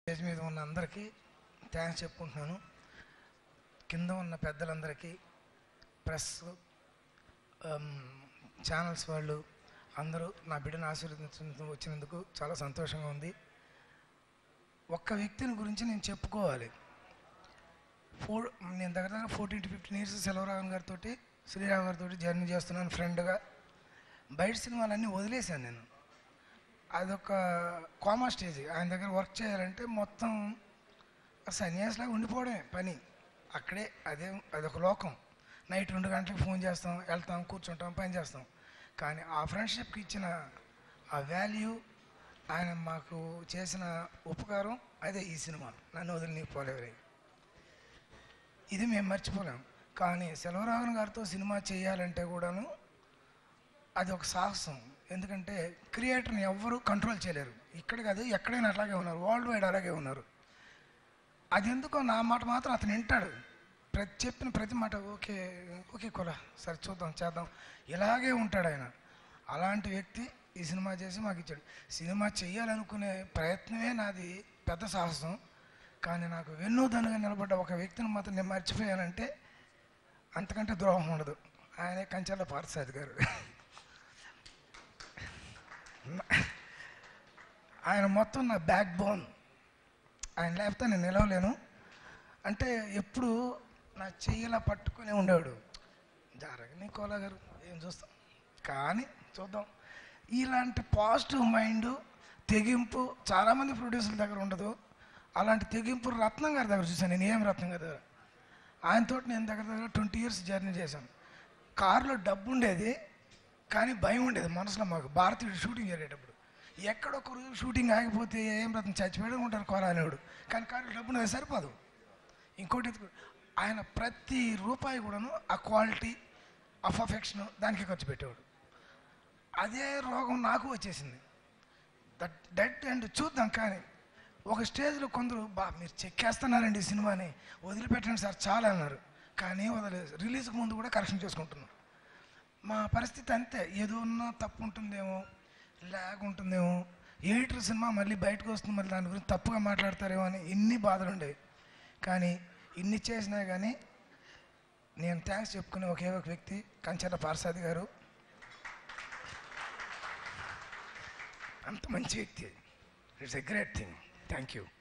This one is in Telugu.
స్టేజ్ మీద ఉన్న అందరికీ థ్యాంక్స్ చెప్పుకుంటున్నాను కింద ఉన్న పెద్దలందరికీ ప్రెస్ ఛానల్స్ వాళ్ళు అందరూ నా బిడ్డను ఆశీర్వదించ వచ్చినందుకు చాలా సంతోషంగా ఉంది ఒక్క వ్యక్తిని గురించి నేను చెప్పుకోవాలి ఫోర్ నేను దగ్గర దగ్గర fourteen to fifteen years Selvaraghavan గారితో శ్రీరామ్ గారితో జర్నీ చేస్తున్నాను ఫ్రెండ్గా బయట సినిమాలన్నీ వదిలేశాను నేను అదొక కామా స్టేజ్ ఆయన దగ్గర వర్క్ చేయాలంటే మొత్తం సన్యాసిలాగా ఉండిపోవడమే పని అక్కడే అదే అదొక లోకం నైట్ రెండు గంటలకు ఫోన్ చేస్తాం వెళ్తాం కూర్చుంటాం పని చేస్తాం కానీ ఆ ఫ్రెండ్షిప్కి ఇచ్చిన ఆ వాల్యూ ఆయన మాకు చేసిన ఉపకారం అదే ఈ సినిమా నన్ను వదిలి నీకు పోలేవరే ఇది మేము మర్చిపోలేం కానీ సెలవరాఘవన్ గారితో సినిమా చేయాలంటే కూడాను అది ఒక సాహసం ఎందుకంటే క్రియేటర్ని ఎవ్వరూ కంట్రోల్ చేయలేరు ఇక్కడ కాదు ఎక్కడైనా అట్లాగే ఉన్నారు వరల్డ్ వైడ్ అలాగే ఉన్నారు అది ఎందుకో నా మాట మాత్రం అతను వింటాడు ప్రతి చెప్పిన ప్రతి మాట ఓకే ఓకే కుల సరే చూద్దాం చేద్దాం ఇలాగే ఉంటాడు ఆయన అలాంటి వ్యక్తి ఈ సినిమా చేసి మాకు ఇచ్చాడు సినిమా చేయాలనుకునే ప్రయత్నమే నాది పెద్ద సాహసం కానీ నాకు వెన్నుదనుగా నిలబడ్డ ఒక వ్యక్తిని మాత్రం నేను మర్చిపోయానంటే అంతకంటే ద్రోహం ఉండదు ఆయనే కంచెల పార్థసారథి గారు ఆయన మొత్తం నా బ్యాక్ బోన్ ఆయన లేకపోతే నేను నిలవలేను అంటే ఎప్పుడు నా చెయ్యిలా పట్టుకునే ఉండేవాడు జరగని కోలా గారు ఏం చూస్తాం కానీ చూద్దాం ఇలాంటి పాజిటివ్ మైండ్ తెగింపు చాలామంది ప్రొడ్యూసర్ల దగ్గర ఉండదు అలాంటి తెగింపు రత్నం గారి దగ్గర చూశాను నేను ఏం రత్నం గారి దగ్గర ఆయనతో నేను దగ్గర దగ్గర ట్వంటీ ఇయర్స్ జర్నీ చేశాను కారులో డబ్బు ఉండేది కానీ భయం ఉండేది మనసులో మాకు భారతీయుడు షూటింగ్ జరిగేటప్పుడు ఎక్కడొకరు షూటింగ్ ఆగిపోతే ఏం రత్నం చచ్చిపోయడం ఉంటారు కోరానేవాడు కానీ కారులో డబ్బు ఉండేది సరిపోదు ఇంకోటి ఎత్తుకో- ఆయన ప్రతి రూపాయి కూడాను ఆ క్వాలిటీ ఆ పర్ఫెక్షన్ దానికి ఖర్చు పెట్టేవాడు అదే రోగం నాకు వచ్చేసింది దట్ డెట్ అండ్ చూద్దాం కానీ ఒక స్టేజ్లో కొందరు బా మీరు చెక్కేస్తున్నారండి ఈ సినిమాని వదిలిపెట్టండి సార్ చాలా అన్నారు కానీ వదలేదు రిలీజ్కి ముందు కూడా కరెక్షన్ చేసుకుంటున్నాం మా పరిస్థితి అంతే ఏదో ఉన్నా తప్పు ఉంటుందేమో లాగ్ ఉంటుందేమో ఎడిటర్ సినిమా మళ్ళీ బయటకు వస్తుంది మళ్ళీ దాని గురించి తప్పుగా మాట్లాడతారేమో అని ఇన్ని బాధలు ఉండేవి కానీ ఇన్ని చేసినా కానీ నేను థ్యాంక్స్ చెప్పుకునే ఒకే ఒక వ్యక్తి కంచర్ల పార్సాది గారు అంత మంచి వ్యక్తి it's a great thing thank you